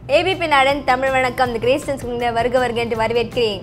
ABP நாடன் தமிழ் வணக்கம் இந்த கிரேஸ்டன்ஸ் வருக வருக என்று வரவேற்கிறேன்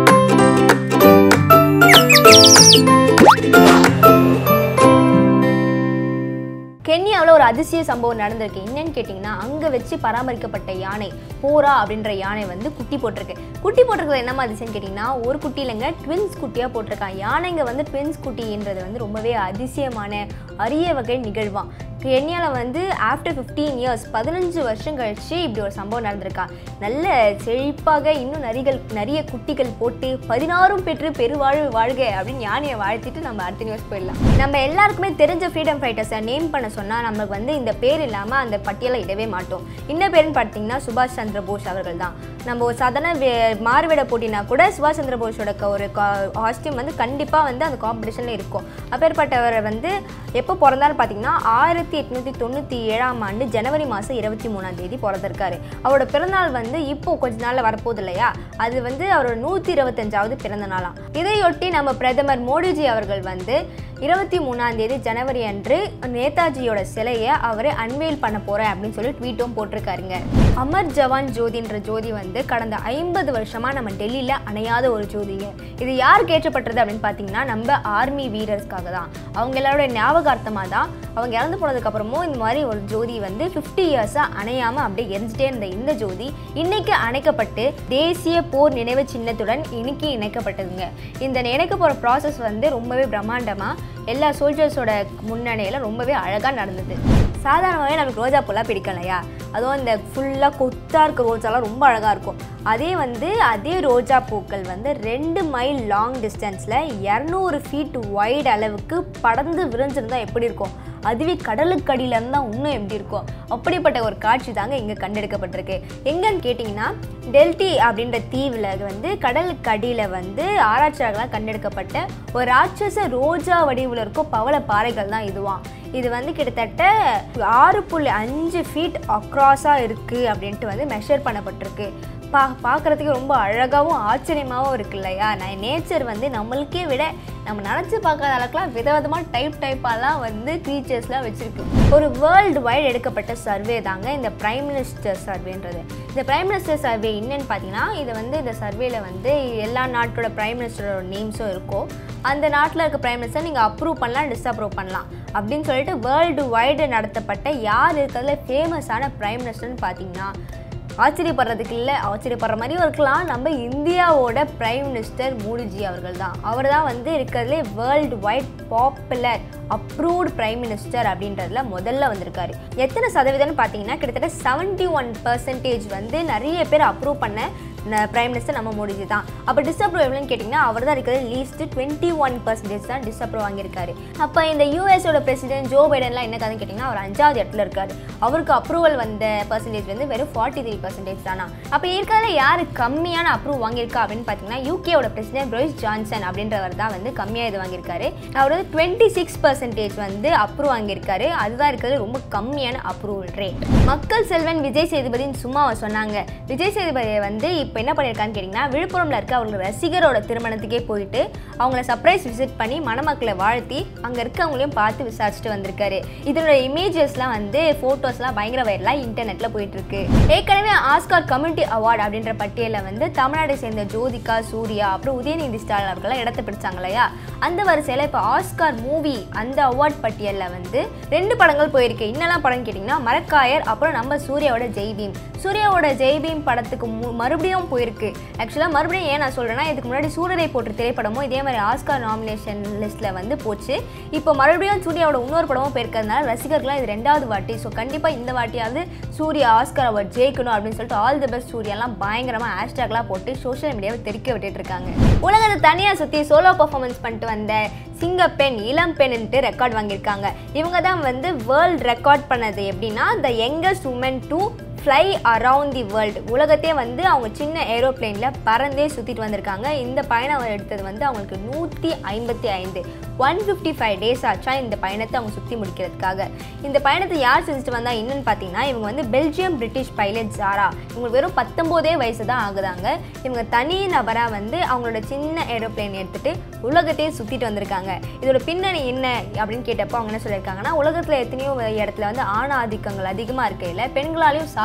கென்யாவில் ஒரு அதிசய சம்பவம் நடந்திருக்கு என்னன்னு கேட்டிங்கன்னா அங்கே வச்சு பராமரிக்கப்பட்ட யானை போரா அப்படின்ற யானை வந்து குட்டி போட்டிருக்கு குட்டி போட்டிருக்கிறது என்னமா அதிசயம்னு கேட்டிங்கன்னா ஒரு குட்டி இல்லைங்க ட்வின்ஸ் குட்டியாக போட்டிருக்கான் யானைங்க வந்து ட்வின்ஸ் குட்டின்றது வந்து ரொம்பவே அதிசயமான அரிய வகை நிகழ்வாம் கென்யாவில் வந்து ஆஃப்டர் ஃபிஃப்டீன் இயர்ஸ் பதினஞ்சு வருஷம் கழிச்சு இப்படி ஒரு சம்பவம் நடந்திருக்கா நல்ல செழிப்பாக இன்னும் நரிகள் நிறைய குட்டிகள் போட்டு பதினாறும் பெற்று பெருவாழ்வு வாழ்க அப்படின்னு யானையை வாழ்த்திட்டு நம்ம அடுத்த நியூஸ் போயிடலாம் நம்ம எல்லாருக்குமே தெரிஞ்ச ஃப்ரீடம் ஃபைட்டர்ஸை நேம் பண்ண சொன்னால் நமக்கு வந்து இந்த பேர் இல்லாமல் அந்த பட்டியலை இடவே மாட்டோம் என்ன பேருன்னு பார்த்தீங்கன்னா சுபாஷ் சந்திர போஸ் அவர்கள் தான் நம்ம ஒரு சாதாரண வே- மாறுவேட போட்டினா கூட சுபாஷ் சந்திர போஸோட க- ஒரு காஸ்டியூம் வந்து கண்டிப்பாக வந்து அந்த காம்படிஷனில் இருக்கும் அப்பேற்பட்டவர் வந்து எப்போ பிறந்தாரு பார்த்தீங்கன்னா ஆயிரத்தி எட்நூற்றி தொண்ணூற்றி ஏழாம் ஆண்டு ஜனவரி மாதம் இருபத்தி மூணாம் தேதி பிறந்திருக்காரு அவரோட பிறந்தநாள் வந்து இப்போ கொஞ்ச நாளில் வரப்போகுது இல்லையா அது வந்து அவரோட நூற்றி இருபத்தஞ்சாவது பிறந்த நாளாம் இதையொட்டி நம்ம பிரதமர் மோடிஜி அவர்கள் வந்து இருபத்தி மூணாம் தேதி ஜனவரி அன்று நேதாஜியோட சிலையை அவர் அன்வெயில் பண்ண போகிறேன் அப்படின்னு சொல்லி ட்வீட்டும் போட்டிருக்காருங்க அமர் ஜவான் ஜோதின்ற ஜோதி வந்து கடந்த ஐம்பது வருஷமாக நம்ம டெல்லியில் அணையாத ஒரு ஜோதிங்க இது யாருக்கு ஏற்றப்பட்டது அப்படின்னு பார்த்தீங்கன்னா நம்ம ஆர்மி வீரர்ஸ்க்காக தான் அவங்க எல்லாரோட ஞாபகார்த்தமாக தான் அவங்க இறந்து போனதுக்கப்புறமும் இந்த மாதிரி ஒரு ஜோதி வந்து ஃபிஃப்டி இயர்ஸாக அணையாமல் அப்படியே எரிஞ்சிட்டே இருந்த இந்த ஜோதி இன்னைக்கு அணைக்கப்பட்டு தேசிய போர் நினைவு சின்னத்துடன் இன்னைக்கு இணைக்கப்பட்டதுங்க இந்த இணைக்க போகிற ப்ராசஸ் வந்து ரொம்பவே பிரம்மாண்டமாக எல்லா சோல்ஜர்ஸோட முன்னணியில் ரொம்பவே அழகாக நடந்தது சாதாரணமாகவே நமக்கு ரோஜா பூலாம் பிடிக்கும் இல்லையா அதுவும் இந்த ஃபுல்லாக கொத்தாக இருக்க ரோஜாலாம் ரொம்ப அழகாக இருக்கும் அதே வந்து அதே ரோஜா பூக்கள் வந்து ரெண்டு மைல் லாங் டிஸ்டன்ஸில் இரநூறு ஃபீட் வைட் அளவுக்கு படர்ந்து விரிஞ்சிருந்தா எப்படி இருக்கும் அதுவே கடலுக்கு அடியில இருந்தா இன்னும் எப்படி இருக்கும் அப்படிப்பட்ட ஒரு காட்சி தாங்க இங்கே கண்டெடுக்கப்பட்டிருக்கு எங்கன்னு கேட்டிங்கன்னா டெல்டி அப்படின்ற தீவில் வந்து கடலுக்கு அடியில் வந்து ஆராய்ச்சியாளர்களால் கண்டெடுக்கப்பட்ட ஒரு ராட்சச ரோஜா வடிவில் இருக்கும் பவள பாறைகள் தான் இதுவாம் இது வந்து கிட்டத்தட்ட ஆறு புள்ளி அஞ்சு ஃபீட் அக்ராஸாக இருக்குது அப்படின்ட்டு வந்து மெஷர் பண்ணப்பட்டிருக்கு பா பார்க்குறதுக்கு ரொம்ப அழகாகவும் ஆச்சரியமாகவும் இருக்கு இல்லையா நான் நேச்சர் வந்து நம்மளுக்கே விட நம்ம நினச்சி பார்க்காத அளவுக்குலாம் விதவிதமாக டைப் டைப்பாலாம் வந்து க்ரீச்சர்ஸ்லாம் வச்சுருக்கு ஒரு வேர்ல்டு வைடு எடுக்கப்பட்ட சர்வே தாங்க இந்த பிரைம் மினிஸ்டர் சர்வேன்றது இந்த பிரைம் மினிஸ்டர் சர்வே என்னன்னு பார்த்தீங்கன்னா இது வந்து இந்த சர்வேல வந்து எல்லா நாட்டோட பிரைம் மினிஸ்டரோட நேம்ஸும் இருக்கும் அந்த நாட்டில் இருக்க பிரைம் மினிஸ்டர் நீங்கள் அப்ரூவ் பண்ணலாம் டிஸ்அப்ரூவ் பண்ணலாம் அப்படின்னு சொல்லிட்டு வேர்ல்டு வைடு நடத்தப்பட்ட யார் இருக்கிறதுல ஃபேமஸான பிரைம் மினிஸ்டர்னு பார்த்தீங்கன்னா ஆச்சரியப்படுறதுக்கு இல்லை ஆச்சரியப்படுற மாதிரியும் இருக்கலாம் நம்ம இந்தியாவோட பிரைம் மினிஸ்டர் மோடிஜி அவர்கள் தான் அவர் தான் வந்து இருக்கிறதுலே world wide popular approved prime minister அப்படின்றதுல முதல்ல வந்திருக்காரு எத்தனை சதவீதம்னு பார்த்தீங்கன்னா கிட்டத்தட்ட செவன்ட்டி ஒன் பர்சன்டேஜ் வந்து நிறைய பேர் அப்ரூவ் பண்ண பிரைம் மினிஸ்டர் நம்ம மோடிஜி தான் அப்போ டிஸ்அப்ரூவ் எவ்வளோன்னு கேட்டிங்கன்னா அவர் தான் இருக்கிறது லீஸ்ட் டுவெண்ட்டி ஒன் பர்சன்டேஜ் தான் டிஸ்அப்ரூவ் வாங்கியிருக்காரு அப்போ இந்த யூஎஸோட பிரசிடென்ட் ஜோ பைடன்லாம் என்ன கதைன்னு கேட்டிங்கன்னா அவர் அஞ்சாவது இடத்துல இருக்காரு அவருக்கு அப்ரூவல் வந்த பர்சன்டேஜ் வந்து வெறும் ஃபார்ட்டி த்ரீ பர்சன்டேஜ் தானா அப்போ இருக்கிறதுல யார் கம்மியான அப்ரூவ் வாங்கியிருக்கா அப்படின்னு பார்த்தீங்கன்னா யூகேவோட பிரசிடென்ட் ப்ரோயிஸ் ஜான்சன் அப்படின்றவர் தான் வந்து கம்மியாக இது வாங்கியிருக்காரு அவர் வந்து டுவெண்ட்டி சிக்ஸ் பர்சன்டேஜ் வந்து அப்ரூவ் வாங்கியிருக்காரு அதுதான் இருக்கிறது ரொம்ப கம்மியான அப்ரூவல் ரேட் மக்கள் செல்வன் விஜய் சேதுபதினு சும்மா அவர் சொன்னாங்க விஜய் சேதுபதியை வந்து இப்போ என்ன பண்ணியிருக்கான்னு கேட்டிங்கன்னா விழுப்புரம்ல இருக்க அவங்க ரசிகரோட திருமணத்துக்கே போயிட்டு அவங்கள சர்ப்ரைஸ் விசிட் பண்ணி மணமக்களை வாழ்த்தி அங்கே இருக்கவங்களையும் பார்த்து விசாரிச்சுட்டு வந்திருக்காரு இதனோட இமேஜஸ்லாம் வந்து ஃபோட்டோஸ்லாம் பயங்கர வைரலாக இன்டர்நெட்டில் போயிட்டு இருக்கு ஏற்கனவே ஆஸ்கார் கம்யூனிட்டி அவார்டு அப்படின்ற பட்டியலில் வந்து தமிழ்நாட்டை சேர்ந்த ஜோதிகா சூர்யா அப்புறம் உதயநிதி ஸ்டாலின் அவர்கள்லாம் இடத்த பிடிச்சாங்க இல்லையா அந்த வரிசையில் இப்போ ஆஸ்கார் மூவி அந்த அவார்ட் பட்டியலில் வந்து ரெண்டு படங்கள் போயிருக்கு என்னெல்லாம் படம்னு கேட்டிங்கன்னா மரக்காயர் அப்புறம் நம்ம சூர்யாவோட ஜெய்பீம் சூர்யாவோட ஜெய்பீம் படத்துக்கு மு- மறுபடியும் போயிருக்கு ஆக்சுவலாக மறுபடியும் ஏன் நான் சொல்கிறேன்னா இதுக்கு முன்னாடி சூரரை போட்டு திரைப்படமும் இதே மாதிரி ஆஸ்கார் நாமினேஷன் லிஸ்ட்டில் வந்து போச்சு இப்போ மறுபடியும் சூர்யாவோட இன்னொரு படமும் போயிருக்கிறதுனால ரசிகர்கள்லாம் இது ரெண்டாவது வாட்டி ஸோ கண்டிப்பாக இந்த வாட்டியாவது சூர்யா ஆஸ்கார் அவார்ட் ஜெயிக்கணும் அப்படின்னு சொல்லிட்டு ஆல் தி பெஸ்ட் சூர்யாலாம் பயங்கரமாக ஹேஷ்டேக்லாம் போட்டு சோஷியல் மீடியாவை தெரிக்க விட்டுட்டு இருக்காங்க உலகத்தை தனியாக சுற்றி சோலோ பர்ஃபார்மன்ஸ் பண்ணிட்டு வந்த சிங்கப்பெண் இளம் பெண்ணுன்ட்டு ரெக்கார்ட் வாங்கியிருக்காங்க இவங்க தான் வந்து வேர்ல்ட் ரெக்கார்ட் பண்ணது எப்படின்னா the youngest woman to fly around the world உலகத்தையே வந்து அவங்க சின்ன ஏரோப்ளேனில் பறந்தே சுற்றிட்டு வந்திருக்காங்க இந்த பயணம் எடுத்தது வந்து அவங்களுக்கு நூற்றி ஐம்பத்தி ஐந்து ஒன் ஃபிஃப்டி ஃபைவ் டேஸ் ஆச்சா இந்த பயணத்தை அவங்க சுற்றி முடிக்கிறதுக்காக இந்த பயணத்தை யார் செஞ்சுட்டு வந்தா என்னன்னு பார்த்தீங்கன்னா இவங்க வந்து பெல்ஜியம் பிரிட்டிஷ் பைலட் ஜாரா இவங்க வெறும் பத்தொம்போதே வயசு தான் ஆகுதாங்க இவங்க தனி நபராக வந்து அவங்களோட சின்ன ஏரோப்ளேன் எடுத்துட்டு உலகத்தையே சுற்றிட்டு வந்திருக்காங்க இதோட பின்னணி என்ன அப்படின்னு கேட்டப்போ அவங்க என்ன சொல்லியிருக்காங்கன்னா உலகத்தில் எத்தனையோ இடத்துல வந்து ஆண் ஆதிக்கங்கள் அதிகமாக இருக்கையில் பெண்களாலையும் சாதிக்க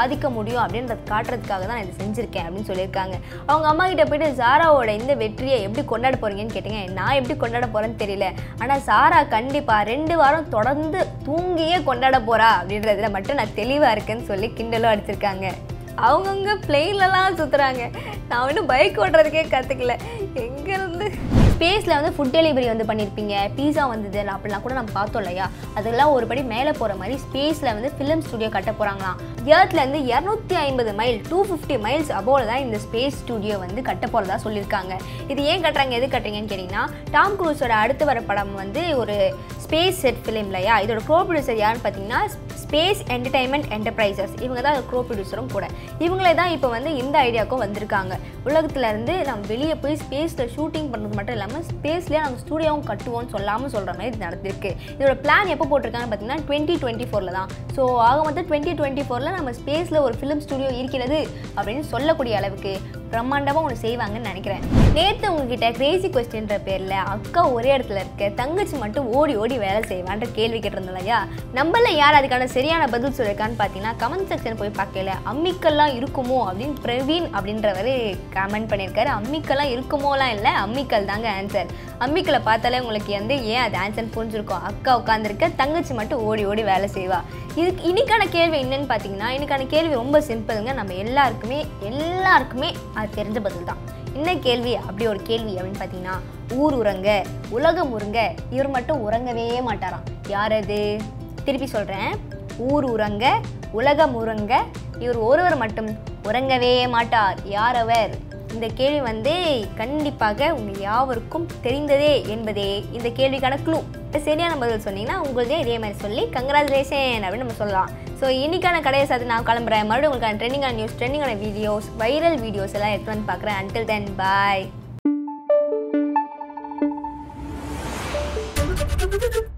சாதிக்க முடியும் அப்படின்றத காட்டுறதுக்காக தான் நான் இதை செஞ்சுருக்கேன் அப்படின்னு சொல்லியிருக்காங்க அவங்க அம்மா கிட்ட போயிட்டு சாராவோட இந்த வெற்றியை எப்படி கொண்டாட போறீங்கன்னு கேட்டீங்க நான் எப்படி கொண்டாட போறேன்னு தெரியல ஆனால் சாரா கண்டிப்பாக ரெண்டு வாரம் தொடர்ந்து தூங்கியே கொண்டாட போறா அப்படின்றதுல மட்டும் நான் தெளிவாக இருக்கேன்னு சொல்லி கிண்டலும் அடிச்சிருக்காங்க அவங்கவுங்க பிளெயின்லலாம் சுற்றுறாங்க நான் இன்னும் பைக் ஓட்டுறதுக்கே கற்றுக்கல எங்கேருந்து ஸ்பேஸில் வந்து ஃபுட் டெலிவரி வந்து பண்ணியிருப்பீங்க பீஸா வந்தது அப்படிலாம் கூட நம்ம பார்த்தோம் இல்லையா அதெல்லாம் ஒரு படி மேலே போகிற மாதிரி ஸ்பேஸில் வந்து ஃபிலிம் ஸ்டுடியோ கட்ட போகிறாங்களாம் ஏர்த்லேருந்து இரநூத்தி ஐம்பது மைல் டூ ஃபிஃப்டி மைல்ஸ் அபோவில் தான் இந்த ஸ்பேஸ் ஸ்டுடியோ வந்து கட்ட போகிறதா சொல்லியிருக்காங்க இது ஏன் கட்டுறாங்க எது கட்டுறீங்கன்னு கேட்டிங்கன்னா டாம் க்ரூஸோட அடுத்து வர படம் வந்து ஒரு ஸ்பேஸ் செட் ஃபிலிம் இல்லையா இதோட க்ரோ ப்ரொடியூசர் யாருன்னு பார்த்தீங்கன்னா ஸ்பேஸ் என்டர்டைன்மெண்ட் என்டர்பிரைசஸ் இவங்க தான் க்ரோ ப்ரொடியூசரும் கூட இவங்களே தான் இப்போ வந்து இந்த ஐடியாவுக்கும் வந்திருக்காங்க உலகத்துல இருந்து நம்ம வெளியே போய் ஸ்பேஸில் ஷூட்டிங் பண்ணுறது மட்டும் இல்லாமல் ஸ்பேஸ்லேயே நம்ம ஸ்டூடியோவும் கட்டுவோம்னு சொல்லாமல் சொல்கிற மாதிரி இது நடந்திருக்கு இதோட பிளான் எப்போ போட்டிருக்காங்கன்னு பார்த்தீங்கன்னா டுவெண்ட்டி டுவெண்ட்டி ஃபோரில் தான் ஸோ ஆக மொத்தம் டுவெண்ட்டி டுவெண்ட்டி ஃபோரில் நம்ம ஸ்பேஸில் ஒரு ஃபிலிம் ஸ்டுடியோ இருக்கிறது அப்படின்னு சொல்லக்கூடிய அளவுக்கு பிரம்மாண்டமாக ஒன்று செய்வாங்கன்னு நினைக்கிறேன் நேற்று உங்ககிட்ட கிரேசி கொஸ்டின்ற பேரில் அக்கா ஒரே இடத்துல இருக்க தங்கச்சி மட்டும் ஓடி ஓடி வேலை செய்வான்ற கேள்வி கேட்டிருந்தோம் இல்லையா நம்மள யார் அதுக்கான சரியான பதில் சொல்லியிருக்கான்னு பார்த்தீங்கன்னா கமெண்ட் செக்ஷன் போய் பார்க்கல அம்மிக்கெல்லாம் இருக்குமோ அப்படின்னு பிரவீன் அப்படின்றவர் கமெண்ட் பண்ணியிருக்காரு அம்மிக்கெல்லாம் இருக்குமோலாம் இல்லை அம்மிக்கல் தாங்க ஆன்சர் அம்மிக்கலை பார்த்தாலே உங்களுக்கு வந்து ஏன் அது ஆன்சர் புரிஞ்சிருக்கும் அக்கா உட்காந்துருக்க தங்கச்சி மட்டும் ஓடி ஓடி வேலை செய்வா இதுக்கு இன்னைக்கான கேள்வி என்னன்னு பார்த்தீங்கன்னா இன்னைக்கான கேள்வி ரொம்ப சிம்பிளுங்க நம்ம எல்லாருக்குமே எல்லாருக்குமே அது தெரிஞ்ச பதில் தான் என்ன கேள்வி அப்படி ஒரு கேள்வி அப்படின்னு பார்த்தீங்கன்னா ஊர் உறங்க உலகம் உறங்க இவர் மட்டும் உறங்கவே மாட்டாராம் யார் அது திருப்பி சொல்கிறேன் ஊர் உறங்க உலகம் உறங்க இவர் ஒருவர் மட்டும் உறங்கவே மாட்டார் யார் அவர் இந்த கேள்வி வந்து கண்டிப்பாக உங்கள் யாவருக்கும் தெரிந்ததே என்பதே இந்த கேள்விக்கான க்ளூ சரியான பதில் சொன்னீங்கன்னா உங்களுதே இதே மாதிரி சொல்லி கங்க்ராச்சுலேஷன் அப்படின்னு நம்ம சொல்லலாம் ஸோ இன்னைக்கான கடையை சாத்து நான் கிளம்புறேன் மறுபடியும் உங்களுக்கான ட்ரெண்டிங்கான நியூஸ் ட்ரெண்டிங்கான வீடியோஸ் வைரல் வீடியோஸ் எல்லாம் எடுத்து வந்து பார்க்குறேன் அன்டில் தென் பாய்